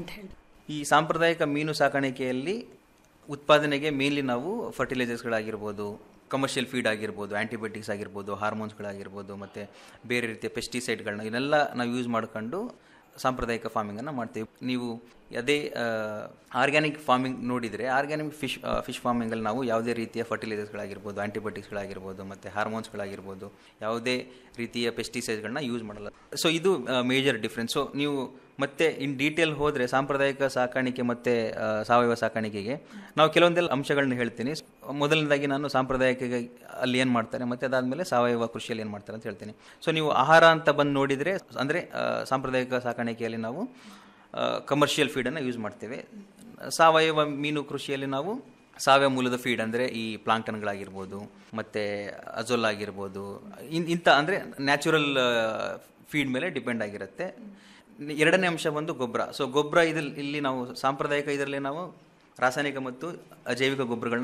ಅಂತ ಹೇಳಿ ಈ ಸಾಂಪ್ರದಾಯಿಕ ಮೀನು ಸಾಕಾಣಿಕೆಯಲ್ಲಿ ಉತ್ಪಾದನೆಗೆ ಮೇನ್ಲಿ ನಾವು ಫರ್ಟಿಲೈಸರ್ಸ್ಗಳಾಗಿರ್ಬೋದು ಕಮರ್ಷಿಯಲ್ ಫೀಡ್ ಆಗಿರ್ಬೋದು ಆ್ಯಂಟಿಬಯೋಟಿಕ್ಸ್ ಆಗಿರ್ಬೋದು ಹಾರ್ಮೋನ್ಸ್ಗಳಾಗಿರ್ಬೋದು ಮತ್ತು ಬೇರೆ ರೀತಿಯ ಪೆಸ್ಟಿಸೈಡ್ಗಳನ್ನ ಇವನ್ನೆಲ್ಲ ನಾವು ಯೂಸ್ ಮಾಡ್ಕೊಂಡು ಸಾಂಪ್ರದಾಯಿಕ ಫಾರ್ಮಿಂಗನ್ನು ಮಾಡ್ತೀವಿ ನೀವು ಅದೇ ಆರ್ಗ್ಯಾನಿಕ್ ಫಾರ್ಮಿಂಗ್ ನೋಡಿದರೆ ಆರ್ಗ್ಯಾನಿಕ್ ಫಿಶ್ ಫಿಶ್ ಫಾರ್ಮಿಂಗಲ್ಲಿ ನಾವು ಯಾವುದೇ ರೀತಿಯ ಫರ್ಟಿಲೈಸರ್ಸ್ಗಳಾಗಿರ್ಬೋದು ಆ್ಯಂಟಿಬಯೋಟಿಕ್ಸ್ಗಳಾಗಿರ್ಬೋದು ಮತ್ತು ಹಾರ್ಮೋನ್ಸ್ಗಳಾಗಿರ್ಬೋದು ಯಾವುದೇ ರೀತಿಯ ಪೆಸ್ಟಿಸೈಡ್ಗಳನ್ನ ಯೂಸ್ ಮಾಡಲ್ಲ ಸೊ ಇದು ಮೇಜರ್ ಡಿಫ್ರೆನ್ಸ್ ಸೊ ನೀವು ಮತ್ತೆ ಇನ್ ಡೀಟೇಲ್ ಹೋದರೆ ಸಾಂಪ್ರದಾಯಿಕ ಸಾಕಾಣಿಕೆ ಮತ್ತು ಸಾವಯವ ಸಾಕಾಣಿಕೆಗೆ ನಾವು ಕೆಲವೊಂದೆಲ್ಲ ಅಂಶಗಳನ್ನ ಹೇಳ್ತೀನಿ ಮೊದಲನೇದಾಗಿ ನಾನು ಸಾಂಪ್ರದಾಯಿಕ ಅಲ್ಲಿ ಏನು ಮಾಡ್ತಾರೆ ಮತ್ತು ಅದಾದಮೇಲೆ ಸಾವಯವ ಕೃಷಿಯಲ್ಲಿ ಏನು ಮಾಡ್ತಾರೆ ಅಂತ ಹೇಳ್ತೀನಿ ಸೊ ನೀವು ಆಹಾರ ಅಂತ ಬಂದು ನೋಡಿದರೆ ಅಂದರೆ ಸಾಂಪ್ರದಾಯಿಕ ಸಾಕಾಣಿಕೆಯಲ್ಲಿ ನಾವು ಕಮರ್ಷಿಯಲ್ ಫೀಡನ್ನು ಯೂಸ್ ಮಾಡ್ತೇವೆ ಸಾವಯವ ಮೀನು ಕೃಷಿಯಲ್ಲಿ ನಾವು ಸಾವಯವ ಮೂಲದ ಫೀಡ್ ಅಂದರೆ ಈ ಪ್ಲಾಂಕ್ಟನ್ಗಳಾಗಿರ್ಬೋದು ಮತ್ತು ಅಜೋಲ್ ಆಗಿರ್ಬೋದು ಇನ್ ಇಂಥ ಅಂದರೆ ನ್ಯಾಚುರಲ್ ಫೀಡ್ ಮೇಲೆ ಡಿಪೆಂಡ್ ಆಗಿರುತ್ತೆ ಎರಡನೇ ಅಂಶ ಬಂದು ಗೊಬ್ಬರ ಸೊ ಗೊಬ್ಬರ ಇದಲ್ಲಿ ಇಲ್ಲಿ ನಾವು ಸಾಂಪ್ರದಾಯಿಕ ಇದರಲ್ಲಿ ನಾವು ರಾಸಾಯನಿಕ ಮತ್ತು ಅಜೈವಿಕ ಗೊಬ್ಬರಗಳನ್ನ